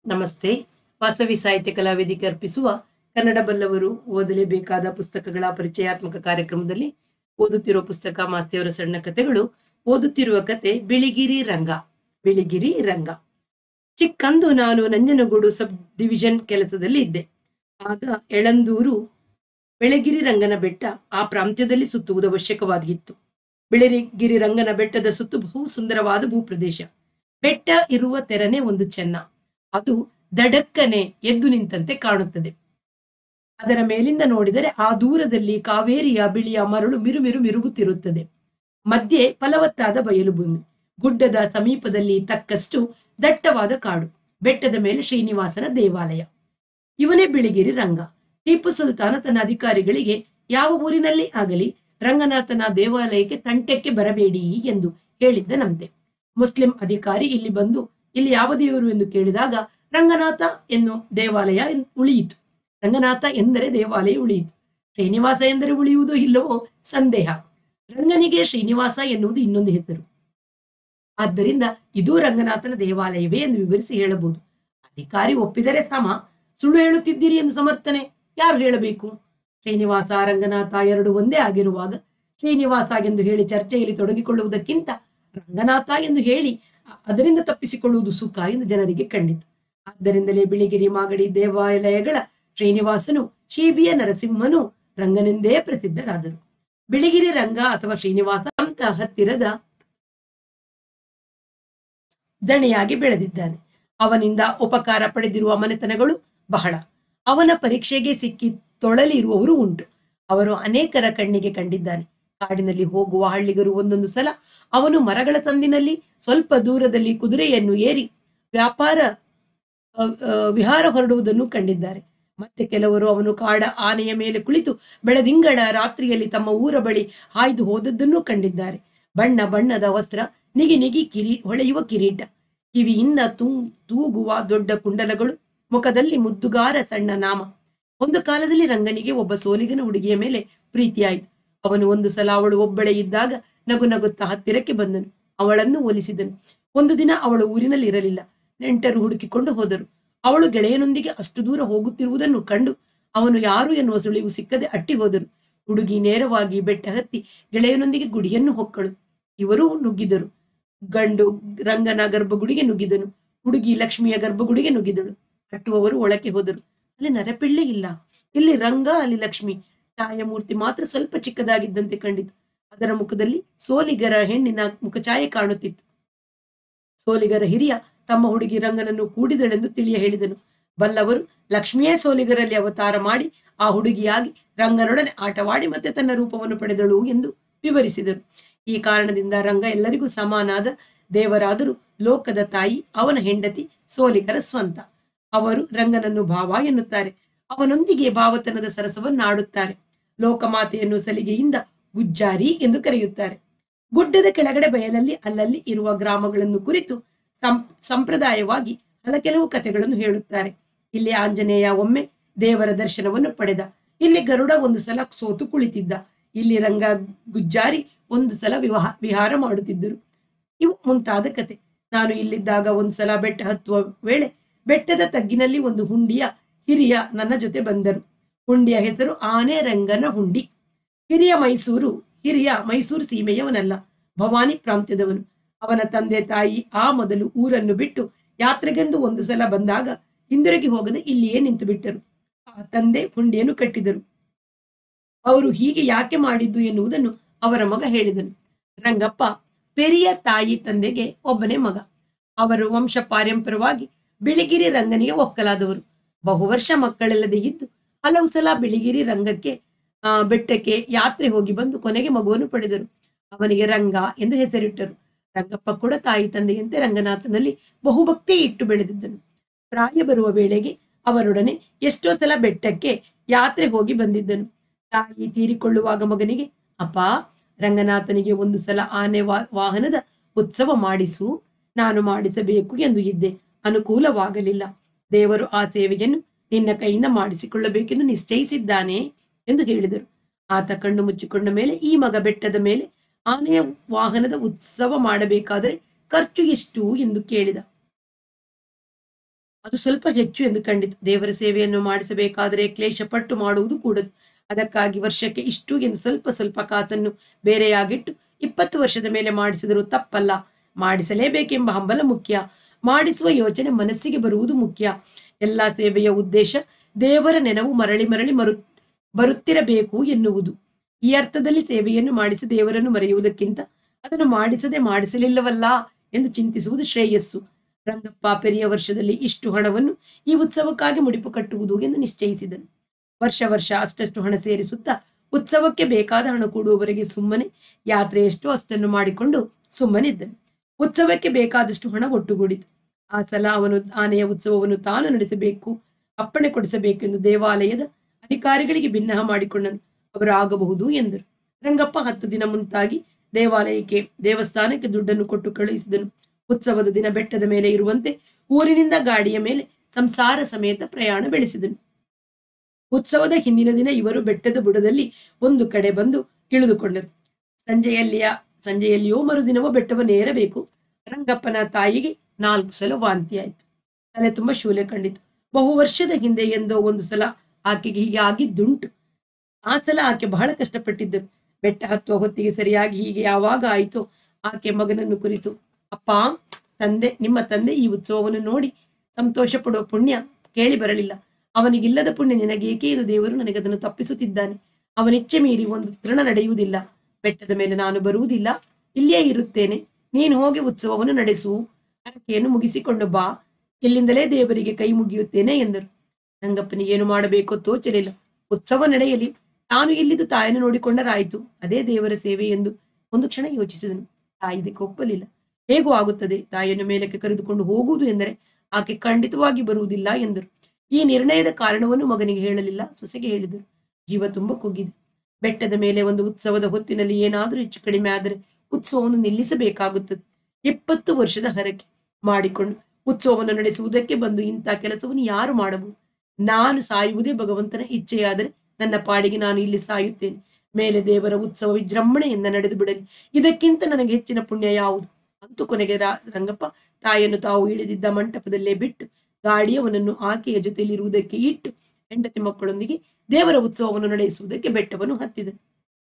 ನಮಸ್ತೆ ವಾಸವಿ ಸಾಹಿತ್ಯ ಕಲಾವೇದಿಕೆ ಅರ್ಪಿಸುವ ಕನ್ನಡ ಬಲ್ಲವರು ಓದಲೇಬೇಕಾದ ಪುಸ್ತಕಗಳ ಪರಿಚಯಾತ್ಮಕ ಕಾರ್ಯಕ್ರಮದಲ್ಲಿ ಓದುತ್ತಿರುವ ಪುಸ್ತಕ ಮಾಸ್ತಿಯವರ ಸಣ್ಣ ಕಥೆಗಳು ಓದುತ್ತಿರುವ ಕತೆ ಬಿಳಿಗಿರಿ ರಂಗ ಬಿಳಿಗಿರಿ ರಂಗ ಚಿಕ್ಕಂದು ನಾನು ನಂಜನಗೂಡು ಸಬ್ ಡಿವಿಷನ್ ಕೆಲಸದಲ್ಲಿ ಇದ್ದೆ ಆಗ ಎಳಂದೂರು ಬೆಳಗಿರಿ ರಂಗನ ಬೆಟ್ಟ ಆ ಪ್ರಾಂತ್ಯದಲ್ಲಿ ಸುತ್ತುವುದು ಅವಶ್ಯಕವಾಗಿತ್ತು ಬೆಳಗಿರಿ ರಂಗನ ಬೆಟ್ಟದ ಸುತ್ತು ಬಹು ಸುಂದರವಾದ ಭೂಪ್ರದೇಶ ಬೆಟ್ಟ ಇರುವ ತೆರನೆ ಒಂದು ಚೆನ್ನ ಅದು ದಡಕ್ಕನೆ ಎದ್ದು ನಿಂತಂತೆ ಕಾಣುತ್ತದೆ ಅದರ ಮೇಲಿಂದ ನೋಡಿದರೆ ಆ ದೂರದಲ್ಲಿ ಕಾವೇರಿಯ ಬಿಳಿಯ ಮರಳು ಮಿರುಮಿರು ಮಿರುಗುತ್ತಿರುತ್ತದೆ ಮಧ್ಯೆ ಫಲವತ್ತಾದ ಬಯಲು ಭೂಮಿ ಗುಡ್ಡದ ಸಮೀಪದಲ್ಲಿ ತಕ್ಕಷ್ಟು ದಟ್ಟವಾದ ಕಾಡು ಬೆಟ್ಟದ ಮೇಲೆ ಶ್ರೀನಿವಾಸನ ದೇವಾಲಯ ಇವನೇ ಬಿಳಿಗಿರಿ ರಂಗ ಟಿಪ್ಪು ಸುಲ್ತಾನ ತನ್ನ ಅಧಿಕಾರಿಗಳಿಗೆ ಯಾವ ಊರಿನಲ್ಲಿ ಆಗಲಿ ರಂಗನಾಥನ ದೇವಾಲಯಕ್ಕೆ ತಂಟೆಕ್ಕೆ ಬರಬೇಡಿ ಎಂದು ಹೇಳಿದ್ದನಂತೆ ಮುಸ್ಲಿಂ ಅಧಿಕಾರಿ ಇಲ್ಲಿ ಬಂದು ಇಲ್ಲಿ ಯಾವ ದೇವರು ಎಂದು ಕೇಳಿದಾಗ ರಂಗನಾಥ ಎನ್ನು ದೇವಾಲಯ ಎನ್- ಉಳಿಯಿತು ರಂಗನಾಥ ಎಂದರೆ ದೇವಾಲಯ ಉಳಿಯಿತು ಶ್ರೀನಿವಾಸ ಎಂದರೆ ಉಳಿಯುವುದೋ ಇಲ್ಲವೋ ಸಂದೇಹ ರಂಗನಿಗೆ ಶ್ರೀನಿವಾಸ ಎನ್ನುವುದು ಇನ್ನೊಂದು ಹೆಸರು ಆದ್ದರಿಂದ ಇದು ರಂಗನಾಥನ ದೇವಾಲಯವೇ ಎಂದು ವಿವರಿಸಿ ಹೇಳಬಹುದು ಅಧಿಕಾರಿ ಒಪ್ಪಿದರೆ ಸಮ ಸುಳ್ಳು ಹೇಳುತ್ತಿದ್ದೀರಿ ಎಂದು ಸಮರ್ಥನೆ ಯಾರು ಹೇಳಬೇಕು ಶ್ರೀನಿವಾಸ ರಂಗನಾಥ ಎರಡು ಒಂದೇ ಆಗಿರುವಾಗ ಶ್ರೀನಿವಾಸ ಎಂದು ಹೇಳಿ ಚರ್ಚೆಯಲ್ಲಿ ತೊಡಗಿಕೊಳ್ಳುವುದಕ್ಕಿಂತ ರಂಗನಾಥ ಎಂದು ಹೇಳಿ ಅ- ಅದರಿಂದ ತಪ್ಪಿಸಿಕೊಳ್ಳುವುದು ಸುಖ ಎಂದು ಜನರಿಗೆ ಕಂಡಿತು ಆದ್ದರಿಂದಲೇ ಬಿಳಿಗಿರಿ ಮಾಗಡಿ ದೇವಾಲಯಗಳ ಶ್ರೀನಿವಾಸನು ಶೀಬಿಯ ನರಸಿಂಹನು ರಂಗನೆಂದೇ ಪ್ರಸಿದ್ಧರಾದರು ಬಿಳಿಗಿರಿ ರಂಗ ಅಥವಾ ಶ್ರೀನಿವಾಸ ಅಂತ ಹತ್ತಿರದ ದಣಿಯಾಗಿ ಬೆಳೆದಿದ್ದಾನೆ ಅವನಿಂದ ಉಪಕಾರ ಪಡೆದಿರುವ ಮನೆತನಗಳು ಬಹಳ ಅವನ ಪರೀಕ್ಷೆಗೆ ಸಿಕ್ಕಿ ತೊಳಲಿ ಇರುವವರು ಉಂಟು ಅವರು ಅನೇಕರ ಕಣ್ಣಿಗೆ ಕಂಡಿದ್ದಾನೆ ಕಾಡಿನಲ್ಲಿ ಹೋಗುವ ಹಳ್ಳಿಗರು ಒಂದೊಂದು ಸಲ ಅವನು ಮರಗಳ ಸಂದಿನಲ್ಲಿ ಸ್ವಲ್ಪ ದೂರದಲ್ಲಿ ಕುದುರೆಯನ್ನು ಏರಿ ವ್ಯಾಪಾರ ಅ, ಅ, ವಿಹಾರ ಹೊರಡುವುದನ್ನು ಕಂಡಿದ್ದಾರೆ ಮತ್ತೆ ಕೆಲವರು ಅವನು ಕಾಡ ಆನೆಯ ಮೇಲೆ ಕುಳಿತು ಬೆಳದಿಂಗಳ ರಾತ್ರಿಯಲ್ಲಿ ತಮ್ಮ ಊರ ಬಳಿ ಹಾಯ್ದು ಹೋದದ್ದನ್ನು ಕಂಡಿದ್ದಾರೆ ಬಣ್ಣ ಬಣ್ಣದ ವಸ್ತ್ರ ನಿಗಿ ನಿಗಿ ಕಿರಿ ಹೊಳೆಯುವ ಕಿರೀಟ ಕಿವಿಯಿಂದ ತೂ ತೂಗುವ ದೊಡ್ಡ ಕುಂಡಲಗಳು ಮುಖದಲ್ಲಿ ಮುದ್ದುಗಾರ ಸಣ್ಣ ನಾಮ ಒಂದು ಕಾಲದಲ್ಲಿ ರಂಗನಿಗೆ ಒಬ್ಬ ಸೋಲಿಗನ ಹುಡುಗಿಯ ಮೇಲೆ ಪ್ರೀತಿಯಾಯಿತು ಅವನು ಒಂದು ಸಲ ಅವಳು ಒಬ್ಬಳೇ ಇದ್ದಾಗ ನಗು ನಗುತ್ತಾ ಹತ್ತಿರಕ್ಕೆ ಬಂದನು ಅವಳನ್ನು ಒಲಿಸಿದನು ಒಂದು ದಿನ ಅವಳು ಊರಿನಲ್ಲಿ ಇರಲಿಲ್ಲ ನೆಂಟರು ಹುಡುಕಿಕೊಂಡು ಹೋದರು ಅವಳು ಗೆಳೆಯನೊಂದಿಗೆ ಅಷ್ಟು ದೂರ ಹೋಗುತ್ತಿರುವುದನ್ನು ಕಂಡು ಅವನು ಯಾರು ಎನ್ನುವ ಸುಳಿವು ಸಿಕ್ಕದೆ ಅಟ್ಟಿ ಹೋದರು ಹುಡುಗಿ ನೇರವಾಗಿ ಬೆಟ್ಟ ಹತ್ತಿ ಗೆಳೆಯನೊಂದಿಗೆ ಗುಡಿಯನ್ನು ಹೊಕ್ಕಳು ಇವರೂ ನುಗ್ಗಿದರು ಗಂಡು ರಂಗನ ಗರ್ಭಗುಡಿಗೆ ನುಗ್ಗಿದನು ಹುಡುಗಿ ಲಕ್ಷ್ಮಿಯ ಗರ್ಭಗುಡಿಗೆ ನುಗ್ಗಿದಳು ಕಟ್ಟುವವರು ಒಳಕ್ಕೆ ಹೋದರು ಅಲ್ಲಿ ನರಪಿಳ್ಳೆ ಇಲ್ಲ ಇಲ್ಲಿ ರಂಗ ಅಲ್ಲಿ ಲಕ್ಷ್ಮಿ ತಾಯ ಮೂರ್ತಿ ಮಾತ್ರ ಸ್ವಲ್ಪ ಚಿಕ್ಕದಾಗಿದ್ದಂತೆ ಕಂಡಿತು ಅದರ ಮುಖದಲ್ಲಿ ಸೋಲಿಗರ ಹೆಣ್ಣಿನ ಮುಖಛಾಯೆ ಕಾಣುತ್ತಿತ್ತು ಸೋಲಿಗರ ಹಿರಿಯ ತಮ್ಮ ಹುಡುಗಿ ರಂಗನನ್ನು ಕೂಡಿದಳೆಂದು ತಿಳಿಯ ಹೇಳಿದನು ಬಲ್ಲವರು ಲಕ್ಷ್ಮಿಯೇ ಸೋಲಿಗರಲ್ಲಿ ಅವತಾರ ಮಾಡಿ ಆ ಹುಡುಗಿಯಾಗಿ ರಂಗನೊಡನೆ ಆಟವಾಡಿ ಮತ್ತೆ ತನ್ನ ರೂಪವನ್ನು ಪಡೆದಳು ಎಂದು ವಿವರಿಸಿದರು ಈ ಕಾರಣದಿಂದ ರಂಗ ಎಲ್ಲರಿಗೂ ಸಮಾನಾದ ದೇವರಾದರೂ ಲೋಕದ ತಾಯಿ ಅವನ ಹೆಂಡತಿ ಸೋಲಿಗರ ಸ್ವಂತ ಅವರು ರಂಗನನ್ನು ಭಾವ ಎನ್ನುತ್ತಾರೆ ಅವನೊಂದಿಗೆ ಭಾವತನದ ಸರಸವನ್ನಾಡುತ್ತಾರೆ ಲೋಕಮಾತೆಯನ್ನು ಸಲಿಗೆಯಿಂದ ಗುಜ್ಜಾರಿ ಎಂದು ಕರೆಯುತ್ತಾರೆ ಗುಡ್ಡದ ಕೆಳಗಡೆ ಬಯಲಲ್ಲಿ ಅಲ್ಲಲ್ಲಿ ಇರುವ ಗ್ರಾಮಗಳನ್ನು ಕುರಿತು ಸಂ ಸಂಪ್ರದಾಯವಾಗಿ ಹಲ ಕೆಲವು ಕಥೆಗಳನ್ನು ಹೇಳುತ್ತಾರೆ ಇಲ್ಲಿ ಆಂಜನೇಯ ಒಮ್ಮೆ ದೇವರ ದರ್ಶನವನ್ನು ಪಡೆದ ಇಲ್ಲಿ ಗರುಡ ಒಂದು ಸಲ ಸೋತು ಕುಳಿತಿದ್ದ ಇಲ್ಲಿ ರಂಗ ಗುಜ್ಜಾರಿ ಒಂದು ಸಲ ವಿವಾಹ ವಿಹಾರ ಮಾಡುತ್ತಿದ್ದರು ಇವು ಮುಂತಾದ ಕತೆ ನಾನು ಇಲ್ಲಿದ್ದಾಗ ಒಂದು ಸಲ ಬೆಟ್ಟ ಹತ್ತುವ ವೇಳೆ ಬೆಟ್ಟದ ತಗ್ಗಿನಲ್ಲಿ ಒಂದು ಹುಂಡಿಯ ಹಿರಿಯ ನನ್ನ ಜೊತೆ ಬಂದರು ಹುಂಡಿಯ ಹೆಸರು ಆನೆ ರಂಗನ ಹುಂಡಿ ಹಿರಿಯ ಮೈಸೂರು ಹಿರಿಯ ಮೈಸೂರು ಸೀಮೆಯವನಲ್ಲ ಭವಾನಿ ಪ್ರಾಂತ್ಯದವನು ಅವನ ತಂದೆ ತಾಯಿ ಆ ಮೊದಲು ಊರನ್ನು ಬಿಟ್ಟು ಯಾತ್ರೆಗೆಂದು ಒಂದು ಸಲ ಬಂದಾಗ ಹಿಂದಿರುಗಿ ಹೋಗದೆ ಇಲ್ಲಿಯೇ ನಿಂತು ಬಿಟ್ಟರು ಆ ತಂದೆ ಹುಂಡಿಯನ್ನು ಕಟ್ಟಿದರು ಅವರು ಹೀಗೆ ಯಾಕೆ ಮಾಡಿದ್ದು ಎನ್ನುವುದನ್ನು ಅವರ ಮಗ ಹೇಳಿದನು ರಂಗಪ್ಪ ಪೆರಿಯ ತಾಯಿ ತಂದೆಗೆ ಒಬ್ಬನೇ ಮಗ ಅವರು ವಂಶ ಪಾರಂಪರವಾಗಿ ಬಿಳಿಗಿರಿ ರಂಗನಿಗೆ ಒಕ್ಕಲಾದವರು ಬಹುವರ್ಷ ಮಕ್ಕಳಿಲ್ಲದೆ ಇದ್ದು ಹಲವು ಸಲ ಬಿಳಿಗಿರಿ ರಂಗಕ್ಕೆ ಆ ಬೆಟ್ಟಕ್ಕೆ ಯಾತ್ರೆ ಹೋಗಿ ಬಂದು ಕೊನೆಗೆ ಮಗುವನ್ನು ಪಡೆದರು ಅವನಿಗೆ ರಂಗ ಎಂದು ಹೆಸರಿಟ್ಟರು ರಂಗಪ್ಪ ಕೂಡ ತಾಯಿ ತಂದೆಯಂತೆ ರಂಗನಾಥನಲ್ಲಿ ಬಹುಭಕ್ತಿ ಇಟ್ಟು ಬೆಳೆದಿದ್ದನು ಪ್ರಾಯ ಬರುವ ವೇಳೆಗೆ ಅವರೊಡನೆ ಎಷ್ಟೋ ಸಲ ಬೆಟ್ಟಕ್ಕೆ ಯಾತ್ರೆ ಹೋಗಿ ಬಂದಿದ್ದನು ತಾಯಿ ತೀರಿಕೊಳ್ಳುವಾಗ ಮಗನಿಗೆ ಅಪ್ಪ ರಂಗನಾಥನಿಗೆ ಒಂದು ಸಲ ಆನೆ ವಾ- ವಾಹನದ ಉತ್ಸವ ಮಾಡಿಸು ನಾನು ಮಾಡಿಸಬೇಕು ಎಂದು ಇದ್ದೆ ಅನುಕೂಲವಾಗಲಿಲ್ಲ ದೇವರು ಆ ಸೇವೆಯನ್ನು ನಿನ್ನ ಕೈಯಿಂದ ಮಾಡಿಸಿಕೊಳ್ಳಬೇಕೆಂದು ನಿಶ್ಚಯಿಸಿದ್ದಾನೆ ಎಂದು ಹೇಳಿದರು ಆತ ಕಣ್ಣು ಮುಚ್ಚಿಕೊಂಡ ಮೇಲೆ ಈ ಮಗ ಬೆಟ್ಟದ ಮೇಲೆ ಆನೆಯ ವಾಹನದ ಉತ್ಸವ ಮಾಡಬೇಕಾದರೆ ಖರ್ಚು ಎಷ್ಟು ಎಂದು ಕೇಳಿದ ಅದು ಸ್ವಲ್ಪ ಹೆಚ್ಚು ಎಂದು ಕಂಡಿತು ದೇವರ ಸೇವೆಯನ್ನು ಮಾಡಿಸಬೇಕಾದರೆ ಕ್ಲೇಶ ಪಟ್ಟು ಮಾಡುವುದು ಕೂಡದು ಅದಕ್ಕಾಗಿ ವರ್ಷಕ್ಕೆ ಇಷ್ಟು ಎಂದು ಸ್ವಲ್ಪ ಸ್ವಲ್ಪ ಕಾಸನ್ನು ಬೇರೆಯಾಗಿಟ್ಟು ಇಪ್ಪತ್ತು ವರ್ಷದ ಮೇಲೆ ಮಾಡಿಸಿದರೂ ತಪ್ಪಲ್ಲ ಮಾಡಿಸಲೇಬೇಕೆಂಬ ಹಂಬಲ ಮುಖ್ಯ ಮಾಡಿಸುವ ಯೋಚನೆ ಮನಸ್ಸಿಗೆ ಬರುವುದು ಮುಖ್ಯ ಎಲ್ಲ ಸೇವೆಯ ಉದ್ದೇಶ ದೇವರ ನೆನವು ಮರಳಿ ಮರಳಿ ಮರು ಬರುತ್ತಿರಬೇಕು ಎನ್ನುವುದು ಈ ಅರ್ಥದಲ್ಲಿ ಸೇವೆಯನ್ನು ಮಾಡಿಸಿ ದೇವರನ್ನು ಮರೆಯುವುದಕ್ಕಿಂತ ಅದನ್ನು ಮಾಡಿಸದೆ ಮಾಡಿಸಲಿಲ್ಲವಲ್ಲ ಎಂದು ಚಿಂತಿಸುವುದು ಶ್ರೇಯಸ್ಸು ರಂಗಪ್ಪ ಪೆರಿಯ ವರ್ಷದಲ್ಲಿ ಇಷ್ಟು ಹಣವನ್ನು ಈ ಉತ್ಸವಕ್ಕಾಗಿ ಮುಡಿಪು ಕಟ್ಟುವುದು ಎಂದು ನಿಶ್ಚಯಿಸಿದನು ವರ್ಷ ವರ್ಷ ಅಷ್ಟಷ್ಟು ಹಣ ಸೇರಿಸುತ್ತಾ ಉತ್ಸವಕ್ಕೆ ಬೇಕಾದ ಹಣ ಕೊಡುವವರೆಗೆ ಸುಮ್ಮನೆ ಯಾತ್ರೆ ಎಷ್ಟೋ ಅಷ್ಟನ್ನು ಮಾಡಿಕೊಂಡು ಸುಮ್ಮನಿದ್ದನು ಉತ್ಸವಕ್ಕೆ ಬೇಕಾದಷ್ಟು ಹಣ ಒಟ್ಟುಗೂಡಿತು ಆ ಸಲ ಅವನು ಆನೆಯ ಉತ್ಸವವನ್ನು ತಾನು ನಡೆಸಬೇಕು ಅಪ್ಪಣೆ ಕೊಡಿಸಬೇಕೆಂದು ದೇವಾಲಯದ ಅಧಿಕಾರಿಗಳಿಗೆ ಭಿನ್ನಹ ಮಾಡಿಕೊಂಡನು ಅವರು ಆಗಬಹುದು ಎಂದರು ರಂಗಪ್ಪ ಹತ್ತು ದಿನ ಮುಂತಾಗಿ ದೇವಾಲಯಕ್ಕೆ ದೇವಸ್ಥಾನಕ್ಕೆ ದುಡ್ಡನ್ನು ಕೊಟ್ಟು ಕಳುಹಿಸಿದನು ಉತ್ಸವದ ದಿನ ಬೆಟ್ಟದ ಮೇಲೆ ಇರುವಂತೆ ಊರಿನಿಂದ ಗಾಡಿಯ ಮೇಲೆ ಸಂಸಾರ ಸಮೇತ ಪ್ರಯಾಣ ಬೆಳೆಸಿದನು ಉತ್ಸವದ ಹಿಂದಿನ ದಿನ ಇವರು ಬೆಟ್ಟದ ಬುಡದಲ್ಲಿ ಒಂದು ಕಡೆ ಬಂದು ಇಳಿದುಕೊಂಡರು ಸಂಜೆಯಲ್ಲಿಯ ಸಂಜೆಯಲ್ಲಿಯೋ ಮರುದಿನವೋ ಬೆಟ್ಟವನ್ನೇರಬೇಕು ರಂಗಪ್ಪನ ತಾಯಿಗೆ ನಾಲ್ಕು ಸಲ ವಾಂತಿ ಆಯಿತು ತಲೆ ತುಂಬ ಶೂಲೆ ಕಂಡಿತು ಬಹು ವರ್ಷದ ಹಿಂದೆ ಎಂದೋ ಒಂದು ಸಲ ಆಕೆಗೆ ಹೀಗೆ ಆಗಿದ್ದುಂಟು ಆ ಸಲ ಆಕೆ ಬಹಳ ಕಷ್ಟಪಟ್ಟಿದ್ದರು ಬೆಟ್ಟ ಹತ್ತುವ ಹೊತ್ತಿಗೆ ಸರಿಯಾಗಿ ಹೀಗೆ ಯಾವಾಗ ಆಯಿತೋ ಆಕೆ ಮಗನನ್ನು ಕುರಿತು ಅಪ್ಪ ತಂದೆ ನಿಮ್ಮ ತಂದೆ ಈ ಉತ್ಸವವನ್ನು ನೋಡಿ ಸಂತೋಷ ಪಡುವ ಪುಣ್ಯ ಕೇಳಿ ಬರಲಿಲ್ಲ ಅವನಿಗಿಲ್ಲದ ಪುಣ್ಯ ನಿನಗೇಕೆ ಇದು ದೇವರು ನನಗೆ ಅದನ್ನು ತಪ್ಪಿಸುತ್ತಿದ್ದಾನೆ ಅವನಿಚ್ಛೆ ಮೀರಿ ಒಂದು ತೃಣ ನಡೆಯುವುದಿಲ್ಲ ಬೆಟ್ಟದ ಮೇಲೆ ನಾನು ಬರುವುದಿಲ್ಲ ಇಲ್ಲಿಯೇ ಇರುತ್ತೇನೆ ನೀನು ಹೋಗಿ ಉತ್ಸವವನ್ನು ನಡೆಸು ಹರಕೆಯನ್ನು ಮುಗಿಸಿಕೊಂಡು ಬಾ ಇಲ್ಲಿಂದಲೇ ದೇವರಿಗೆ ಕೈ ಮುಗಿಯುತ್ತೇನೆ ಎಂದರು ರಂಗಪ್ಪನಿಗೆ ಏನು ಮಾಡಬೇಕೋ ತೋಚಲಿಲ್ಲ ಉತ್ಸವ ನಡೆಯಲಿ ತಾನು ಇಲ್ಲಿದ್ದು ತಾಯಿಯನ್ನು ನೋಡಿಕೊಂಡರಾಯಿತು ಅದೇ ದೇವರ ಸೇವೆ ಎಂದು ಒಂದು ಕ್ಷಣ ಯೋಚಿಸಿದನು ತಾಯಿ ಇದಕ್ಕೆ ಒಪ್ಪಲಿಲ್ಲ ಹೇಗೂ ಆಗುತ್ತದೆ ತಾಯಿಯನ್ನು ಮೇಲಕ್ಕೆ ಕರೆದುಕೊಂಡು ಹೋಗುವುದು ಎಂದರೆ ಆಕೆ ಖಂಡಿತವಾಗಿ ಬರುವುದಿಲ್ಲ ಎಂದರು ಈ ನಿರ್ಣಯದ ಕಾರಣವನ್ನು ಮಗನಿಗೆ ಹೇಳಲಿಲ್ಲ ಸೊಸೆಗೆ ಹೇಳಿದರು ಜೀವ ತುಂಬ ಕುಗ್ಗಿದೆ ಬೆಟ್ಟದ ಮೇಲೆ ಒಂದು ಉತ್ಸವದ ಹೊತ್ತಿನಲ್ಲಿ ಏನಾದರೂ ಹೆಚ್ಚು ಕಡಿಮೆ ಆದರೆ ಉತ್ಸವವನ್ನು ನಿಲ್ಲಿಸಬೇಕಾಗುತ್ತದೆ ಇಪ್ಪತ್ತು ವರ್ಷದ ಹರಕೆ ಮಾಡಿಕೊಂಡು ಉತ್ಸವವನ್ನು ನಡೆಸುವುದಕ್ಕೆ ಬಂದು ಇಂಥ ಕೆಲಸವನ್ನು ಯಾರು ಮಾಡಬಹುದು ನಾನು ಸಾಯುವುದೇ ಭಗವಂತನ ಇಚ್ಛೆಯಾದರೆ ನನ್ನ ಪಾಡಿಗೆ ನಾನು ಇಲ್ಲಿ ಸಾಯುತ್ತೇನೆ ಮೇಲೆ ದೇವರ ಉತ್ಸವ ವಿಜೃಂಭಣೆಯಿಂದ ನಡೆದು ಬಿಡಲಿ ಇದಕ್ಕಿಂತ ನನಗೆ ಹೆಚ್ಚಿನ ಪುಣ್ಯ ಯಾವುದು ಅಂತೂ ಕೊನೆಗೆ ರಾ- ರಂಗಪ್ಪ ತಾಯಿಯನ್ನು ತಾವು ಇಳಿದಿದ್ದ ಮಂಟಪದಲ್ಲೇ ಬಿಟ್ಟು ಗಾಡಿಯವನನ್ನು ಆಕೆಯ ಜೊತೆಯಲ್ಲಿರುವುದಕ್ಕೆ ಇಟ್ಟು ಹೆಂಡತಿ ಮಕ್ಕಳೊಂದಿಗೆ ದೇವರ ಉತ್ಸವವನ್ನು ನಡೆಸುವುದಕ್ಕೆ ಬೆಟ್ಟವನ್ನು ಹತ್ತಿದನು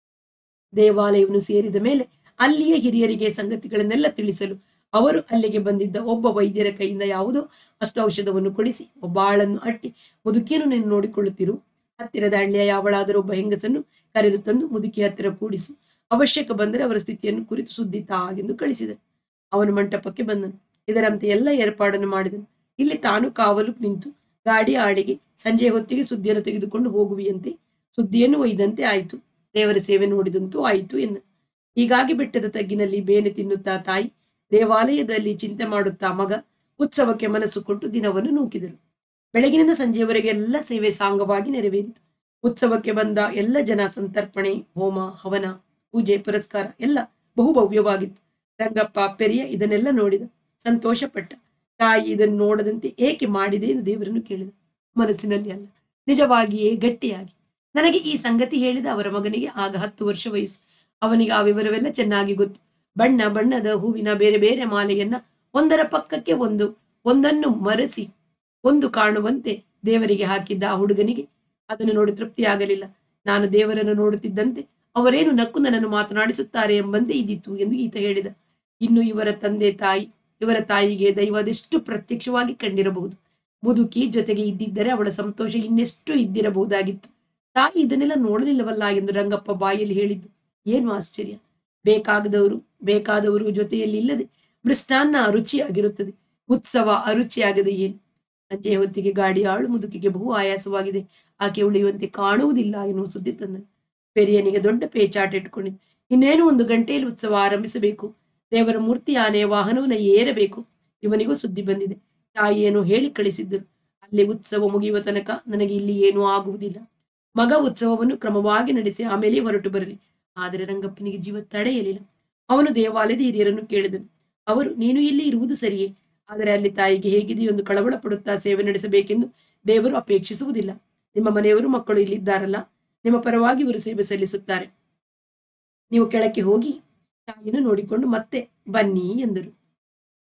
ದೇವಾಲಯವನ್ನು ಸೇರಿದ ಮೇಲೆ ಅಲ್ಲಿಯ ಹಿರಿಯರಿಗೆ ಸಂಗತಿಗಳನ್ನೆಲ್ಲ ತಿಳಿಸಲು ಅವರು ಅಲ್ಲಿಗೆ ಬಂದಿದ್ದ ಒಬ್ಬ ವೈದ್ಯರ ಕೈಯಿಂದ ಯಾವುದೋ ಅಷ್ಟು ಔಷಧವನ್ನು ಕೊಡಿಸಿ ಒಬ್ಬ ಆಳನ್ನು ಅಟ್ಟಿ ಮುದುಕಿಯನ್ನು ನೀನು ನೋಡಿಕೊಳ್ಳುತ್ತಿರು ಹತ್ತಿರದ ಹಳ್ಳಿಯ ಯಾವಳಾದರೂ ಒಬ್ಬ ಹೆಂಗಸನ್ನು ಕರೆದು ತಂದು ಮುದುಕಿ ಹತ್ತಿರ ಕೂಡಿಸು ಅವಶ್ಯಕ ಬಂದರೆ ಅವರ ಸ್ಥಿತಿಯನ್ನು ಕುರಿತು ಸುದ್ದಿ ತಾಗೆಂದು ಕಳಿಸಿದನು ಅವನು ಮಂಟಪಕ್ಕೆ ಬಂದನು ಇದರಂತೆ ಎಲ್ಲ ಏರ್ಪಾಡನ್ನು ಮಾಡಿದನು ಇಲ್ಲಿ ತಾನು ಕಾವಲು ನಿಂತು ಗಾಡಿ ಆಳಿಗೆ ಸಂಜೆ ಹೊತ್ತಿಗೆ ಸುದ್ದಿಯನ್ನು ತೆಗೆದುಕೊಂಡು ಹೋಗುವಿಯಂತೆ ಸುದ್ದಿಯನ್ನು ಒಯ್ದಂತೆ ಆಯಿತು ದೇವರ ಸೇವೆ ನೋಡಿದಂತೂ ಆಯಿತು ಎಂದ ಹೀಗಾಗಿ ಬೆಟ್ಟದ ತಗ್ಗಿನಲ್ಲಿ ಬೇನೆ ತಿನ್ನುತ್ತಾ ತಾಯಿ ದೇವಾಲಯದಲ್ಲಿ ಚಿಂತೆ ಮಾಡುತ್ತಾ ಮಗ ಉತ್ಸವಕ್ಕೆ ಮನಸ್ಸು ಕೊಟ್ಟು ದಿನವನ್ನು ನೂಕಿದರು ಬೆಳಗಿನಿಂದ ಸಂಜೆಯವರೆಗೆ ಎಲ್ಲ ಸೇವೆ ಸಾಂಗವಾಗಿ ನೆರವೇರಿತು ಉತ್ಸವಕ್ಕೆ ಬಂದ ಎಲ್ಲ ಜನ ಸಂತರ್ಪಣೆ ಹೋಮ ಹವನ ಪೂಜೆ ಪುರಸ್ಕಾರ ಎಲ್ಲ ಬಹುಭವ್ಯವಾಗಿತ್ತು ರಂಗಪ್ಪ ಪೆರಿಯ ಇದನ್ನೆಲ್ಲ ನೋಡಿದ ಸಂತೋಷಪಟ್ಟ ತಾಯಿ ಇದನ್ನು ನೋಡದಂತೆ ಏಕೆ ಮಾಡಿದೆ ಎಂದು ದೇವರನ್ನು ಕೇಳಿದ ಮನಸ್ಸಿನಲ್ಲಿ ಅಲ್ಲ ನಿಜವಾಗಿಯೇ ಗಟ್ಟಿಯಾಗಿ ನನಗೆ ಈ ಸಂಗತಿ ಹೇಳಿದ ಅವರ ಮಗನಿಗೆ ಆಗ ಹತ್ತು ವರ್ಷ ವಯಸ್ಸು ಅವನಿಗೆ ಆ ವಿವರವೆಲ್ಲ ಚೆನ್ನಾಗಿ ಗೊತ್ತು ಬಣ್ಣ ಬಣ್ಣದ ಹೂವಿನ ಬೇರೆ ಬೇರೆ ಮಾಲೆಯನ್ನ ಒಂದರ ಪಕ್ಕಕ್ಕೆ ಒಂದು ಒಂದನ್ನು ಮರೆಸಿ ಒಂದು ಕಾಣುವಂತೆ ದೇವರಿಗೆ ಹಾಕಿದ್ದ ಆ ಹುಡುಗನಿಗೆ ಅದನ್ನು ನೋಡಿ ತೃಪ್ತಿಯಾಗಲಿಲ್ಲ ನಾನು ದೇವರನ್ನು ನೋಡುತ್ತಿದ್ದಂತೆ ಅವರೇನು ನಕ್ಕು ನನ್ನನ್ನು ಮಾತನಾಡಿಸುತ್ತಾರೆ ಎಂಬಂತೆ ಇದ್ದಿತು ಎಂದು ಈತ ಹೇಳಿದ ಇನ್ನು ಇವರ ತಂದೆ ತಾಯಿ ಇವರ ತಾಯಿಗೆ ದೈವ ಅದೆಷ್ಟು ಪ್ರತ್ಯಕ್ಷವಾಗಿ ಕಂಡಿರಬಹುದು ಮುದುಕಿ ಜೊತೆಗೆ ಇದ್ದಿದ್ದರೆ ಅವಳ ಸಂತೋಷ ಇನ್ನೆಷ್ಟು ಇದ್ದಿರಬಹುದಾಗಿತ್ತು ತಾಯಿ ಇದನ್ನೆಲ್ಲ ನೋಡಲಿಲ್ಲವಲ್ಲ ಎಂದು ರಂಗಪ್ಪ ಬಾಯಲ್ಲಿ ಹೇಳಿದ್ದು ಏನು ಆಶ್ಚರ್ಯ ಬೇಕಾಗದವರು ಬೇಕಾದವರು ಜೊತೆಯಲ್ಲಿ ಇಲ್ಲದೆ ಮೃಷ್ಟಾನ್ನ ಅರುಚಿಯಾಗಿರುತ್ತದೆ ಉತ್ಸವ ಅರುಚಿಯಾಗದೆ ಏನು ಸಂಜೆಯ ಹೊತ್ತಿಗೆ ಗಾಡಿ ಆಳು ಮುದುಕಿಗೆ ಬಹು ಆಯಾಸವಾಗಿದೆ ಆಕೆ ಉಳಿಯುವಂತೆ ಕಾಣುವುದಿಲ್ಲ ಎನ್ನುವ ಸುದ್ದಿ ತಂದನು ಪೆರಿಯನಿಗೆ ದೊಡ್ಡ ಪೇಚಾಟ ಇಟ್ಕೊಂಡಿದ್ದು ಇನ್ನೇನು ಒಂದು ಗಂಟೆಯಲ್ಲಿ ಉತ್ಸವ ಆರಂಭಿಸಬೇಕು ದೇವರ ಮೂರ್ತಿ ಆನೆಯ ವಾಹನವನ್ನು ಏರಬೇಕು ಇವನಿಗೂ ಸುದ್ದಿ ಬಂದಿದೆ ತಾಯಿಯನ್ನು ಹೇಳಿ ಕಳಿಸಿದ್ದರು ಅಲ್ಲಿ ಉತ್ಸವ ಮುಗಿಯುವ ತನಕ ನನಗೆ ಇಲ್ಲಿ ಏನೂ ಆಗುವುದಿಲ್ಲ ಮಗ ಉತ್ಸವವನ್ನು ಕ್ರಮವಾಗಿ ನಡೆಸಿ ಆಮೇಲೆ ಹೊರಟು ಬರಲಿ ಆದರೆ ರಂಗಪ್ಪನಿಗೆ ಜೀವ ತಡೆಯಲಿಲ್ಲ ಅವನು ದೇವಾಲಯದ ಹಿರಿಯರನ್ನು ಕೇಳಿದನು ಅವರು ನೀನು ಇಲ್ಲಿ ಇರುವುದು ಸರಿಯೇ ಆದರೆ ಅಲ್ಲಿ ತಾಯಿಗೆ ಹೇಗಿದೆಯೋ ಎಂದು ಕಳವಳ ಪಡುತ್ತಾ ಸೇವೆ ನಡೆಸಬೇಕೆಂದು ದೇವರು ಅಪೇಕ್ಷಿಸುವುದಿಲ್ಲ ನಿಮ್ಮ ಮನೆಯವರು ಮಕ್ಕಳು ಇಲ್ಲಿದ್ದಾರಲ್ಲ ನಿಮ್ಮ ಪರವಾಗಿ ಇವರು ಸೇವೆ ಸಲ್ಲಿಸುತ್ತಾರೆ ನೀವು ಕೆಳಕ್ಕೆ ಹೋಗಿ ತಾಯಿಯನ್ನು ನೋಡಿಕೊಂಡು ಮತ್ತೆ ಬನ್ನಿ ಎಂದರು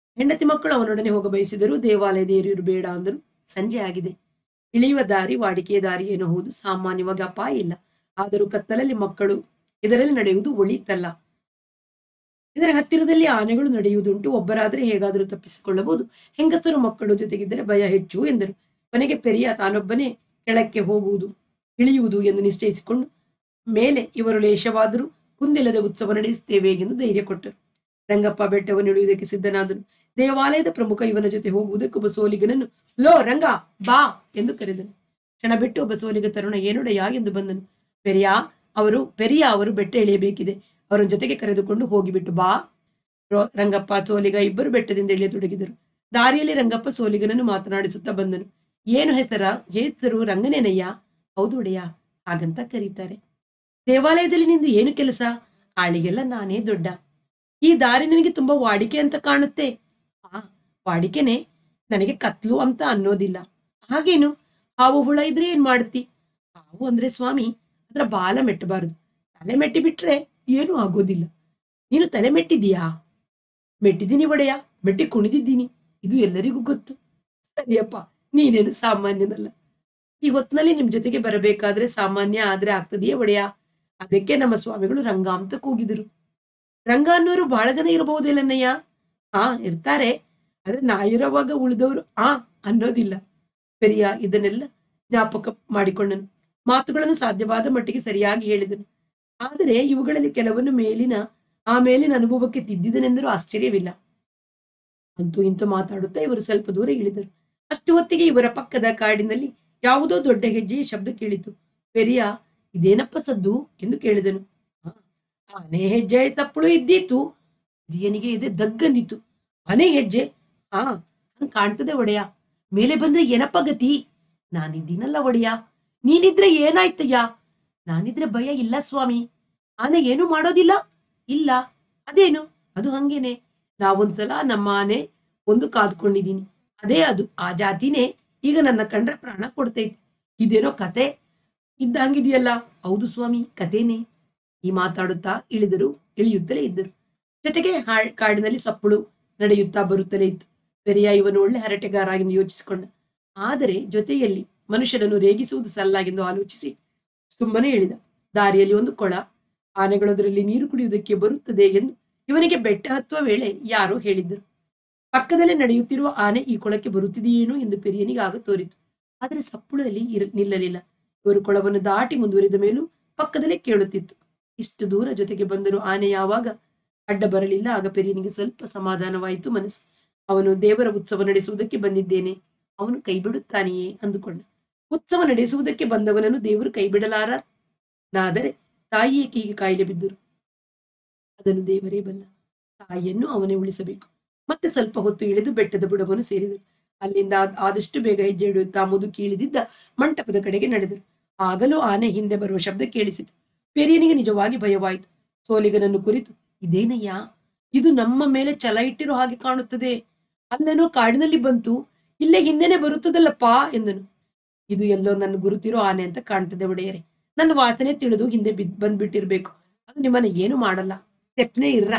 ಹೆಂಡತಿ ಮಕ್ಕಳು ಅವನೊಡನೆ ಹೋಗ ಬಯಸಿದರು ದೇವಾಲಯದ ಏರಿಯರು ಬೇಡ ಅಂದರು ಸಂಜೆ ಆಗಿದೆ ಇಳಿಯುವ ದಾರಿ ವಾಡಿಕೆಯ ದಾರಿ ಏನೋ ಹೌದು ಸಾಮಾನ್ಯವಾಗಿ ಅಪಾಯ ಇಲ್ಲ ಆದರೂ ಕತ್ತಲಲ್ಲಿ ಮಕ್ಕಳು ಇದರಲ್ಲಿ ನಡೆಯುವುದು ಒಳಿತಲ್ಲ ಇದರ ಹತ್ತಿರದಲ್ಲಿ ಆನೆಗಳು ನಡೆಯುವುದುಂಟು ಒಬ್ಬರಾದ್ರೆ ಹೇಗಾದರೂ ತಪ್ಪಿಸಿಕೊಳ್ಳಬಹುದು ಹೆಂಗಸರು ಮಕ್ಕಳು ಜೊತೆಗಿದ್ದರೆ ಭಯ ಹೆಚ್ಚು ಎಂದರು ಕೊನೆಗೆ ಪೆರಿಯ ತಾನೊಬ್ಬನೇ ಕೆಳಕ್ಕೆ ಹೋಗುವುದು ಇಳಿಯುವುದು ಎಂದು ನಿಶ್ಚಯಿಸಿಕೊಂಡು ಮೇಲೆ ಇವರು ಲೇಷವಾದರೂ ಕುಂದಿಲ್ಲದೆ ಉತ್ಸವ ನಡೆಸುತ್ತೇವೆ ಎಂದು ಧೈರ್ಯ ಕೊಟ್ಟರು ರಂಗಪ್ಪ ಬೆಟ್ಟವನ್ನು ಇಳಿಯುವುದಕ್ಕೆ ಸಿದ್ಧನಾದನು ದೇವಾಲಯದ ಪ್ರಮುಖ ಇವನ ಜೊತೆ ಹೋಗುವುದಕ್ಕೆ ಒಬ್ಬ ಸೋಲಿಗನನ್ನು ಲೋ ರಂಗ ಬಾ ಎಂದು ಕರೆದನು ಕ್ಷಣ ಬಿಟ್ಟು ಒಬ್ಬ ಸೋಲಿಗ ತರುಣ ಏನೊಡೆಯ ಎಂದು ಬಂದನು ಪೆರಿಯ ಅವರು ಪೆರಿಯ ಅವರು ಬೆಟ್ಟ ಇಳಿಯಬೇಕಿದೆ ಅವರ ಜೊತೆಗೆ ಕರೆದುಕೊಂಡು ಹೋಗಿಬಿಟ್ಟು ಬಾ ರೋ- ರಂಗಪ್ಪ ಸೋಲಿಗ ಇಬ್ಬರು ಬೆಟ್ಟದಿಂದ ಇಳಿಯತೊಡಗಿದರು ದಾರಿಯಲ್ಲಿ ರಂಗಪ್ಪ ಸೋಲಿಗನನ್ನು ಮಾತನಾಡಿಸುತ್ತಾ ಬಂದನು ಏನು ಹೆಸರ ಹೆಸರು ರಂಗನೇನಯ್ಯ ಹೌದು ಒಡೆಯ ಹಾಗಂತ ಕರೀತಾರೆ ದೇವಾಲಯದಲ್ಲಿ ನಿಂದು ಏನು ಕೆಲಸ ಆಳಿಗೆಲ್ಲ ನಾನೇ ದೊಡ್ಡ ಈ ದಾರಿ ನನಗೆ ತುಂಬಾ ವಾಡಿಕೆ ಅಂತ ಕಾಣುತ್ತೆ ಆ ವಾಡಿಕೆನೆ ನನಗೆ ಕತ್ಲು ಅಂತ ಅನ್ನೋದಿಲ್ಲ ಹಾಗೇನು ಹಾವು ಹುಳ ಇದ್ರೆ ಏನ್ ಮಾಡ್ತಿ ಹಾವು ಅಂದ್ರೆ ಸ್ವಾಮಿ ಅದ್ರ ಬಾಲ ಮೆಟ್ಟಬಾರದು ತಲೆ ಮೆಟ್ಟಿ ಬಿಟ್ರೆ ಏನೂ ಆಗೋದಿಲ್ಲ ನೀನು ತಲೆ ಮೆಟ್ಟಿದೀಯಾ ಮೆಟ್ಟಿದ್ದೀನಿ ಒಡೆಯ ಮೆಟ್ಟಿ ಕುಣಿದಿದ್ದೀನಿ ಇದು ಎಲ್ಲರಿಗೂ ಗೊತ್ತು ಸರಿಯಪ್ಪ ನೀನೇನು ಸಾಮಾನ್ಯನಲ್ಲ ಈ ಹೊತ್ನಲ್ಲಿ ನಿಮ್ ಜೊತೆಗೆ ಬರಬೇಕಾದ್ರೆ ಸಾಮಾನ್ಯ ಆದ್ರೆ ಆಗ್ತದೆಯೇ ಒಡೆಯ ಅದಕ್ಕೆ ನಮ್ಮ ಸ್ವಾಮಿಗಳು ರಂಗ ಅಂತ ಕೂಗಿದರು ರಂಗ ಅನ್ನೋರು ಬಹಳ ಜನ ಇರಬಹುದಿಲ್ಲನ್ನಯ್ಯ ಹಾ ಇರ್ತಾರೆ ಆದ್ರೆ ನಾ ಇರುವಾಗ ಉಳಿದವರು ಆ ಅನ್ನೋದಿಲ್ಲ ಪೆರಿಯ ಇದನ್ನೆಲ್ಲ ಜ್ಞಾಪಕ ಮಾಡಿಕೊಂಡನು ಮಾತುಗಳನ್ನು ಸಾಧ್ಯವಾದ ಮಟ್ಟಿಗೆ ಸರಿಯಾಗಿ ಹೇಳಿದನು ಆದರೆ ಇವುಗಳಲ್ಲಿ ಕೆಲವನ್ನು ಮೇಲಿನ ಆ ಮೇಲಿನ ಅನುಭವಕ್ಕೆ ತಿದ್ದಿದನೆಂದರೂ ಆಶ್ಚರ್ಯವಿಲ್ಲ ಅಂತೂ ಇಂತೂ ಮಾತಾಡುತ್ತಾ ಇವರು ಸ್ವಲ್ಪ ದೂರ ಇಳಿದರು ಅಷ್ಟು ಹೊತ್ತಿಗೆ ಇವರ ಪಕ್ಕದ ಕಾಡಿನಲ್ಲಿ ಯಾವುದೋ ದೊಡ್ಡ ಹೆಜ್ಜೆಯ ಶಬ್ದ ಕೇಳಿತು ಪೆರಿಯ ಇದೇನಪ್ಪ ಸದ್ದು ಎಂದು ಕೇಳಿದನು "ಆ, ಆನೆ ಹೆಜ್ಜೆಯ ಸಪ್ಪಳು ಇದ್ದೀತು ಹಿರಿಯನಿಗೆ ಇದೆ ದಗ್ಗಂದಿತ್ತು ಆನೆ ಹೆಜ್ಜೆ ಹಾ ಹಂಗ್ ಕಾಣ್ತದೆ ಒಡೆಯ ಮೇಲೆ ಬಂದ್ರೆ ಏನಪ್ಪ ಗತಿ ನಾನಿದ್ದೀನಲ್ಲ ಒಡೆಯ ನೀನಿದ್ರೆ ಏನಾಯ್ತಯ್ಯ ನಾನಿದ್ರೆ ಭಯ ಇಲ್ಲ ಸ್ವಾಮಿ ಆನೆ ಏನು ಮಾಡೋದಿಲ್ಲ ಇಲ್ಲ ಅದೇನು ಅದು ಹಂಗೇನೆ ನಾವೊಂದ್ಸಲ ನಮ್ಮ ಆನೆ ಒಂದು ಕಾದ್ಕೊಂಡಿದೀನಿ ಅದೇ ಅದು ಆ ಜಾತಿನೇ ಈಗ ನನ್ನ ಕಂಡ್ರೆ ಪ್ರಾಣ ಕೊಡ್ತೈತೆ ಇದೇನೋ ಕತೆ ಇದ್ದಂಗಿದೆಯಲ್ಲ ಹೌದು ಸ್ವಾಮಿ ಕಥೆನೇ ಈ ಮಾತಾಡುತ್ತಾ ಇಳಿದರು ಇಳಿಯುತ್ತಲೇ ಇದ್ದರು ಜೊತೆಗೆ ಹಾ- ಕಾಡಿನಲ್ಲಿ ಸಪ್ಪಳು ನಡೆಯುತ್ತಾ ಬರುತ್ತಲೇ ಇತ್ತು ಪೆರಿಯ ಇವನು ಒಳ್ಳೆ ಹರಟೆಗಾರ ಎಂದು ಯೋಚಿಸಿಕೊಂಡ ಆದರೆ ಜೊತೆಯಲ್ಲಿ ಮನುಷ್ಯನನ್ನು ರೇಗಿಸುವುದು ಸಲ್ಲಾಗೆಂದು ಆಲೋಚಿಸಿ ಸುಮ್ಮನೆ ಇಳಿದ ದಾರಿಯಲ್ಲಿ ಒಂದು ಕೊಳ ಆನೆಗಳು ಅದರಲ್ಲಿ ನೀರು ಕುಡಿಯುವುದಕ್ಕೆ ಬರುತ್ತದೆ ಎಂದು ಇವನಿಗೆ ಬೆಟ್ಟ ಹತ್ತುವ ವೇಳೆ ಯಾರೋ ಹೇಳಿದ್ದರು ಪಕ್ಕದಲ್ಲೇ ನಡೆಯುತ್ತಿರುವ ಆನೆ ಈ ಕೊಳಕ್ಕೆ ಬರುತ್ತಿದೆಯೇನೋ ಎಂದು ಪೆರಿಯನಿಗೆ ಆಗ ತೋರಿತು ಆದರೆ ಸಪ್ಪುಳಲ್ಲಿ ಇರ ನಿಲ್ಲಲಿಲ್ಲ ಇವರು ಕೊಳವನ್ನು ದಾಟಿ ಮುಂದುವರಿದ ಮೇಲೂ ಪಕ್ಕದಲ್ಲೇ ಕೇಳುತ್ತಿತ್ತು ಇಷ್ಟು ದೂರ ಜೊತೆಗೆ ಬಂದರೂ ಆನೆ ಯಾವಾಗ ಅಡ್ಡ ಬರಲಿಲ್ಲ ಆಗ ಪೆರಿಯನಿಗೆ ಸ್ವಲ್ಪ ಸಮಾಧಾನವಾಯಿತು ಮನಸ್ಸು ಅವನು ದೇವರ ಉತ್ಸವ ನಡೆಸುವುದಕ್ಕೆ ಬಂದಿದ್ದೇನೆ ಅವನು ಕೈ ಬಿಡುತ್ತಾನೆಯೇ ಅಂದುಕೊಂಡ ಉತ್ಸವ ನಡೆಸುವುದಕ್ಕೆ ಬಂದವನನ್ನು ದೇವರು ಕೈ ಬಿಡಲಾರ ನಾದರೆ ತಾಯಿ ಏಕೆ ಹೀಗೆ ಕಾಯಿಲೆ ಬಿದ್ದರು ಅದನ್ನು ದೇವರೇ ಬಲ್ಲ ತಾಯಿಯನ್ನು ಅವನೇ ಉಳಿಸಬೇಕು ಮತ್ತೆ ಸ್ವಲ್ಪ ಹೊತ್ತು ಇಳಿದು ಬೆಟ್ಟದ ಬುಡವನ್ನು ಸೇರಿದರು ಅಲ್ಲಿಂದ ಆದ್- ಆದಷ್ಟು ಬೇಗ ಹೆಜ್ಜೆ ಇಡುತ್ತಾ ಮುದುಕಿ ಇಳಿದಿದ್ದ ಮಂಟಪದ ಕಡೆಗೆ ನಡೆದರು ಆಗಲೂ ಆನೆ ಹಿಂದೆ ಬರುವ ಶಬ್ದ ಕೇಳಿಸಿತು ಪೆರಿಯನಿಗೆ ನಿಜವಾಗಿ ಭಯವಾಯಿತು ಸೋಲಿಗನನ್ನು ಕುರಿತು ಇದೇನಯ್ಯ ಇದು ನಮ್ಮ ಮೇಲೆ ಛಲ ಇಟ್ಟಿರೋ ಹಾಗೆ ಕಾಣುತ್ತದೆ ಅಲ್ಲೇನೋ ಕಾಡಿನಲ್ಲಿ ಬಂತು ಇಲ್ಲೇ ಹಿಂದೆನೆ ಬರುತ್ತದಲ್ಲಪ್ಪಾ ಎಂದನು ಇದು ಎಲ್ಲೋ ನನ್ನ ಗುರುತಿರೋ ಆನೆ ಅಂತ ಕಾಣ್ತದೆ ಒಡೆಯರೆ ನನ್ನ ವಾಸನೆ ತಿಳಿದು ಹಿಂದೆ ಬಿದ್ ಬಂದ್ಬಿಟ್ಟಿರ್ಬೇಕು ಅದು ನಿಮ್ಮನ್ನ ಏನು ಮಾಡಲ್ಲ ತೆಪ್ಪನೆ ಇರ್ರ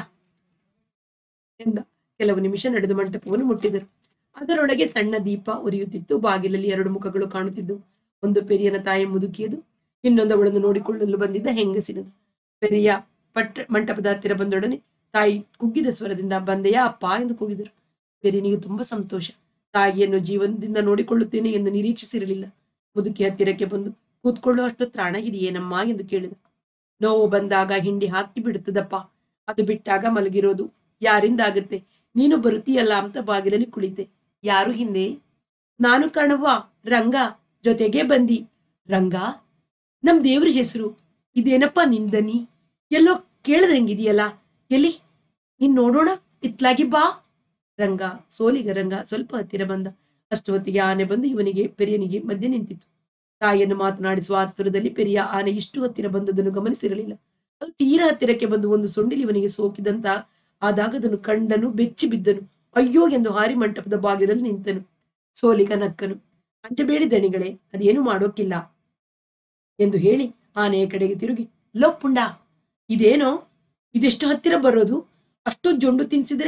ಎಂದ ಕೆಲವು ನಿಮಿಷ ನಡೆದು ಮಂಟಪವನ್ನು ಮುಟ್ಟಿದರು ಅದರೊಳಗೆ ಸಣ್ಣ ದೀಪ ಉರಿಯುತ್ತಿತ್ತು ಬಾಗಿಲಲ್ಲಿ ಎರಡು ಮುಖಗಳು ಕಾಣುತ್ತಿದ್ದವು ಒಂದು ಪೆರಿಯನ ತಾಯಿ ಮುದುಕಿಯದು ಇನ್ನೊಂದವಳನ್ನು ನೋಡಿಕೊಳ್ಳಲು ಬಂದಿದ್ದ ಹೆಂಗಸಿನದು ಪೆರಿಯ ಪಟ್ಟ ಮಂಟಪದ ಹತ್ತಿರ ಬಂದೊಡನೆ ತಾಯಿ ಕುಗ್ಗಿದ ಸ್ವರದಿಂದ ಬಂದೆಯಾ ಅಪ್ಪ ಎಂದು ಕೂಗಿದರು ಪೆರಿಯನಿಗೆ ತುಂಬಾ ಸಂತೋಷ ತಾಯಿಯನ್ನು ಜೀವನದಿಂದ ನೋಡಿಕೊಳ್ಳುತ್ತೇನೆ ಎಂದು ನಿರೀಕ್ಷಿಸಿರಲಿಲ್ಲ ಮುದುಕಿ ಹತ್ತಿರಕ್ಕೆ ಬಂದು ಕೂತ್ಕೊಳ್ಳೋ ಅಷ್ಟು ತ್ರಾಣ ಇದೆಯೇನಮ್ಮ ಎಂದು ಕೇಳಿದ ನೋವು ಬಂದಾಗ ಹಿಂಡಿ ಹಾಕಿ ಬಿಡುತ್ತದಪ್ಪ ಅದು ಬಿಟ್ಟಾಗ ಮಲಗಿರೋದು ಯಾರಿಂದ ಆಗುತ್ತೆ ನೀನು ಬರುತ್ತೀಯಲ್ಲ ಅಂತ ಬಾಗಿಲಲ್ಲಿ ಕುಳಿತೆ ಯಾರು ಹಿಂದೆ ನಾನು ಕಾಣವ್ವ ರಂಗ ಜೊತೆಗೆ ಬಂದಿ ರಂಗ ನಮ್ ದೇವ್ರ ಹೆಸರು ಇದೇನಪ್ಪ ನಿನ್ ದನಿ ಎಲ್ಲೋ ಕೇಳದಂಗಿದೆಯಲ್ಲ ಎಲ್ಲಿ ನೀನ್ ನೋಡೋಣ ಇತ್ಲಾಗಿ ಬಾ ರಂಗ ಸೋಲಿಗ ರಂಗ ಸ್ವಲ್ಪ ಹತ್ತಿರ ಬಂದ ಅಷ್ಟು ಹೊತ್ತಿಗೆ ಆನೆ ಬಂದು ಇವನಿಗೆ ಪೆರಿಯನಿಗೆ ಮಧ್ಯೆ ನಿಂತಿತ್ತು ತಾಯಿಯನ್ನು ಮಾತನಾಡಿಸುವ ಆತುರದಲ್ಲಿ ಪೆರಿಯ ಆನೆ ಇಷ್ಟು ಹತ್ತಿರ ಬಂದದನ್ನು ಗಮನಿಸಿರಲಿಲ್ಲ ಅದು ತೀರಾ ಹತ್ತಿರಕ್ಕೆ ಬಂದು ಒಂದು ಸೊಂಡಿಲು ಇವನಿಗೆ ಸೋಕಿದಂತ ಆದಾಗ ಅದನ್ನು ಕಂಡನು ಬೆಚ್ಚಿ ಬಿದ್ದನು ಅಯ್ಯೋ ಎಂದು ಹಾರಿ ಮಂಟಪದ ಬಾಗಿಲಲ್ಲಿ ನಿಂತನು ಸೋಲಿಗ ನಕ್ಕನು ಅಂಜಬೇಡಿ ದಣಿಗಳೇ ಅದೇನು ಮಾಡೋಕಿಲ್ಲ ಎಂದು ಹೇಳಿ ಆನೆಯ ಕಡೆಗೆ ತಿರುಗಿ ಲೋ ಪುಂಡ ಇದೇನೋ ಇದೆಷ್ಟು ಹತ್ತಿರ ಬರೋದು ಅಷ್ಟು ಜೊಂಡು ತಿನ್ಸಿದ್ರೆ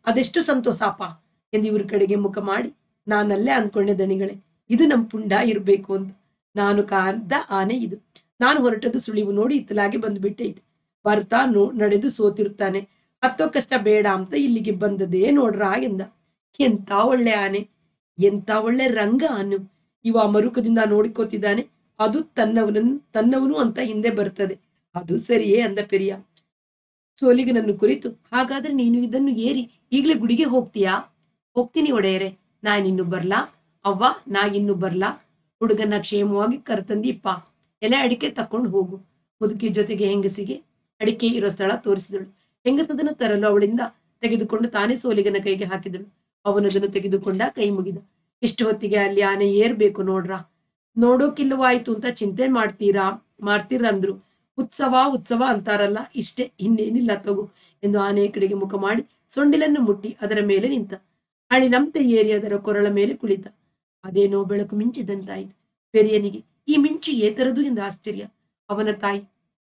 ಅದೆಷ್ಟು ಸಂತೋಷಪ್ಪ ಎಂದು ಇವ್ರ ಕಡೆಗೆ ಮುಖ ಮಾಡಿ ನಾನಲ್ಲೇ ಅನ್ಕೊಂಡೆ ದಣಿಗಳೇ ಇದು ನಮ್ ಪುಂಡ ಇರ್ಬೇಕು ಅಂತ ನಾನು ಕಾದ ಆನೆ ಇದು ನಾನು ಹೊರಟದ್ದು ಸುಳಿವು ನೋಡಿ ಇತ್ತಲಾಗಿ ಬಂದು ಬಿಟ್ಟೈತೆ ಬರ್ತಾ ನೋ ನಡೆದು ಸೋತಿರ್ತಾನೆ ಹತ್ತೋ ಕಷ್ಟ ಬೇಡ ಅಂತ ಇಲ್ಲಿಗೆ ಬಂದದೇ ನೋಡ್ರ ಎಂದ ಎಂತ ಒಳ್ಳೆ ಆನೆ ಎಂತ ಒಳ್ಳೆ ರಂಗ ಅನ್ನು ಇವ ಮರುಕದಿಂದ ನೋಡಿಕೋತಿದ್ದಾನೆ ಅದು ತನ್ನವನನ್ನು ತನ್ನವನು ಅಂತ ಹಿಂದೆ ಬರ್ತದೆ ಅದು ಸರಿಯೇ ಅಂದ ಪೆರಿಯ ಸೋಲಿಗನನ್ನು ಕುರಿತು ಹಾಗಾದ್ರೆ ನೀನು ಇದನ್ನು ಏರಿ ಈಗಲೇ ಗುಡಿಗೆ ಹೋಗ್ತೀಯಾ ಹೋಗ್ತೀನಿ ಒಡೆಯರೆ ನಾನಿನ್ನು ಬರ್ಲಾ ಅವ್ವ ನಾ ಇನ್ನು ಬರ್ಲಾ ಹುಡುಗನ ಕ್ಷೇಮವಾಗಿ ಕರ್ತಂದಿಪ್ಪ ಎಲೆ ಅಡಿಕೆ ತಕೊಂಡು ಹೋಗು ಮುದುಕಿ ಜೊತೆಗೆ ಹೆಂಗಸಿಗೆ ಅಡಿಕೆ ಇರೋ ಸ್ಥಳ ತೋರಿಸಿದಳು ಹೆಂಗಸದನ್ನು ತರಲು ಅವಳಿಂದ ತೆಗೆದುಕೊಂಡು ತಾನೇ ಸೋಲಿಗನ ಕೈಗೆ ಹಾಕಿದಳು ಅವನದನ್ನು ತೆಗೆದುಕೊಂಡ ಕೈ ಮುಗಿದ ಎಷ್ಟು ಹೊತ್ತಿಗೆ ಅಲ್ಲಿ ಆನೆ ಏರ್ಬೇಕು ನೋಡ್ರ ನೋಡೋಕಿಲ್ಲವಾಯ್ತು ಅಂತ ಚಿಂತೆ ಮಾಡ್ತೀರಾ ಮಾಡ್ತೀರಂದ್ರು ಉತ್ಸವ ಉತ್ಸವ ಅಂತಾರಲ್ಲ ಇಷ್ಟೇ ಇನ್ನೇನಿಲ್ಲ ತಗೋ ಎಂದು ಆನೆಯ ಕಡೆಗೆ ಮುಖ ಮಾಡಿ ಸೊಂಡಿಲನ್ನು ಮುಟ್ಟಿ ಅದರ ಮೇಲೆ ನಿಂತ ಅಳಿನಂತೆ ಏರಿ ಅದರ ಕೊರಳ ಮೇಲೆ ಕುಳಿತ ಅದೇನೋ ಬೆಳಕು ಮಿಂಚಿದಂತಾಯಿತು ಪೆರಿಯನಿಗೆ ಈ ಮಿಂಚು ಏತರದು ಎಂದು ಆಶ್ಚರ್ಯ ಅವನ ತಾಯಿ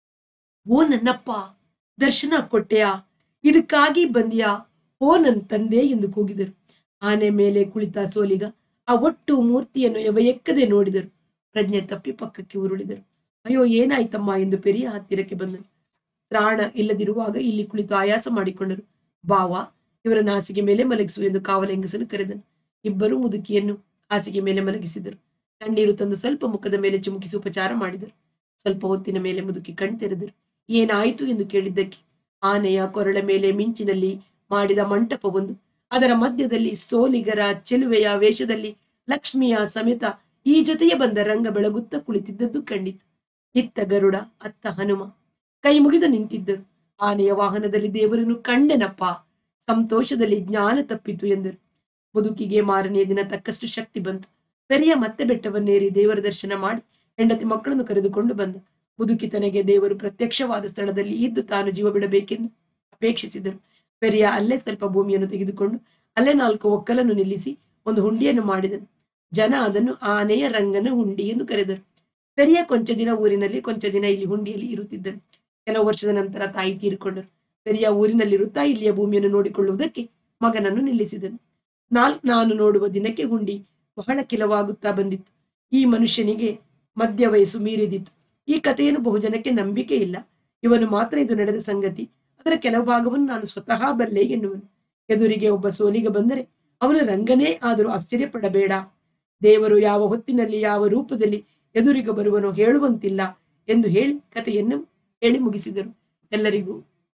ಓ ನನ್ನಪ್ಪ ದರ್ಶನ ಕೊಟ್ಟೆಯಾ ಇದಕ್ಕಾಗಿ ಬಂದಿಯಾ ಓ ನನ್ನ ತಂದೆ ಎಂದು ಕೂಗಿದರು ಆನೆ ಮೇಲೆ ಕುಳಿತ ಸೋಲಿಗ ಆ ಒಟ್ಟು ಮೂರ್ತಿಯನ್ನು ಎವಯಕ್ಕದೆ ನೋಡಿದರು ಪ್ರಜ್ಞೆ ತಪ್ಪಿ ಪಕ್ಕಕ್ಕೆ ಉರುಳಿದರು ಅಯ್ಯೋ ಏನಾಯ್ತಮ್ಮ ಎಂದು ಪೆರಿಯ ಹತ್ತಿರಕ್ಕೆ ಬಂದನು ತ್ರಾಣ ಇಲ್ಲದಿರುವಾಗ ಇಲ್ಲಿ ಕುಳಿತು ಆಯಾಸ ಮಾಡಿಕೊಂಡರು ಬಾವ ಇವರನ್ನ ಹಾಸಿಗೆ ಮೇಲೆ ಮಲಗಿಸು ಎಂದು ಕಾವಲ ಹೆಂಗಸನ್ನು ಕರೆದನು ಇಬ್ಬರು ಮುದುಕಿಯನ್ನು ಹಾಸಿಗೆ ಮೇಲೆ ಮಲಗಿಸಿದರು ಕಣ್ಣೀರು ತಂದು ಸ್ವಲ್ಪ ಮುಖದ ಮೇಲೆ ಚುಮುಕಿಸಿ ಉಪಚಾರ ಮಾಡಿದರು ಸ್ವಲ್ಪ ಹೊತ್ತಿನ ಮೇಲೆ ಮುದುಕಿ ಕಣ್ತೆರೆದರು ಏನಾಯಿತು ಎಂದು ಕೇಳಿದ್ದಕ್ಕೆ ಆನೆಯ ಕೊರಳ ಮೇಲೆ ಮಿಂಚಿನಲ್ಲಿ ಮಾಡಿದ ಮಂಟಪವೊಂದು ಅದರ ಮಧ್ಯದಲ್ಲಿ ಸೋಲಿಗರ ಚೆಲುವೆಯ ವೇಷದಲ್ಲಿ ಲಕ್ಷ್ಮಿಯ ಸಮೇತ ಈ ಜೊತೆಗೆ ಬಂದ ರಂಗ ಬೆಳಗುತ್ತ ಕುಳಿತಿದ್ದದ್ದು ಕಂಡಿತು ಇತ್ತ ಗರುಡ ಅತ್ತ ಹನುಮ ಕೈ ಮುಗಿದು ನಿಂತಿದ್ದರು ಆನೆಯ ವಾಹನದಲ್ಲಿ ದೇವರನ್ನು ಕಂಡೆನಪ್ಪ ಸಂತೋಷದಲ್ಲಿ ಜ್ಞಾನ ತಪ್ಪಿತು ಎಂದರು ಮುದುಕಿಗೆ ಮಾರನೆಯ ದಿನ ತಕ್ಕಷ್ಟು ಶಕ್ತಿ ಬಂತು ಪೆರಿಯ ಮತ್ತೆ ಬೆಟ್ಟವನ್ನೇರಿ ದೇವರ ದರ್ಶನ ಮಾಡಿ ಹೆಂಡತಿ ಮಕ್ಕಳನ್ನು ಕರೆದುಕೊಂಡು ಬಂದ ಮುದುಕಿ ತನಗೆ ದೇವರು ಪ್ರತ್ಯಕ್ಷವಾದ ಸ್ಥಳದಲ್ಲಿ ಇದ್ದು ತಾನು ಜೀವ ಬಿಡಬೇಕೆಂದು ಅಪೇಕ್ಷಿಸಿದರು ಪೆರಿಯ ಅಲ್ಲೇ ಸ್ವಲ್ಪ ಭೂಮಿಯನ್ನು ತೆಗೆದುಕೊಂಡು ಅಲ್ಲೇ ನಾಲ್ಕು ಒಕ್ಕಲನ್ನು ನಿಲ್ಲಿಸಿ ಒಂದು ಹುಂಡಿಯನ್ನು ಮಾಡಿದನು ಜನ ಅದನ್ನು ಆನೆಯ ರಂಗನ ಹುಂಡಿ ಎಂದು ಕರೆದರು ಪೆರಿಯ ಕೊಂಚ ದಿನ ಊರಿನಲ್ಲಿ ಕೊಂಚ ದಿನ ಇಲ್ಲಿ ಹುಂಡಿಯಲ್ಲಿ ಇರುತ್ತಿದ್ದನು ಕೆಲವು ವರ್ಷದ ನಂತರ ತಾಯಿ ತೀರಿಕೊಂಡರು ಪೆರಿಯ ಊರಿನಲ್ಲಿರುತ್ತಾ ಇಲ್ಲಿಯ ಭೂಮಿಯನ್ನು ನೋಡಿಕೊಳ್ಳುವುದಕ್ಕೆ ಮಗನನ್ನು ನಿಲ್ಲಿಸಿದನು ನಾಲ್ಕು ನಾನು ನೋಡುವ ದಿನಕ್ಕೆ ಹುಂಡಿ ಬಹಳ ಕಿಲವಾಗುತ್ತಾ ಬಂದಿತ್ತು ಈ ಮನುಷ್ಯನಿಗೆ ಮಧ್ಯ ವಯಸ್ಸು ಮೀರಿದಿತ್ತು ಈ ಕಥೆಯನ್ನು ಬಹುಜನಕ್ಕೆ ನಂಬಿಕೆ ಇಲ್ಲ ಇವನು ಮಾತ್ರ ಇದು ನಡೆದ ಸಂಗತಿ ಅದರ ಕೆಲವು ಭಾಗವನ್ನು ನಾನು ಸ್ವತಃ ಬಲ್ಲೆ ಎನ್ನುವನು ಎದುರಿಗೆ ಒಬ್ಬ ಸೋಲಿಗ ಬಂದರೆ ಅವನು ರಂಗನೇ ಆದರೂ ಆಶ್ಚರ್ಯಪಡಬೇಡ ದೇವರು ಯಾವ ಹೊತ್ತಿನಲ್ಲಿ ಯಾವ ರೂಪದಲ್ಲಿ ಎದುರಿಗೆ ಬರುವನೋ ಹೇಳುವಂತಿಲ್ಲ ಎಂದು ಹೇಳಿ ಕಥೆಯನ್ನು ಹೇಳಿ ಮುಗಿಸಿದರು ಎಲ್ಲರಿಗೂ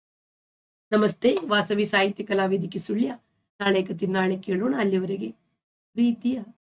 ನಮಸ್ತೆ ವಾಸವಿ ಸಾಹಿತ್ಯ ಕಲಾವೇದಿಕೆ ಸುಳ್ಯ ನಾಳೆ ಕತೆ ನಾಳೆ ಕೇಳೋಣ ಅಲ್ಲಿವರೆಗೆ ಪ್ರೀತಿಯ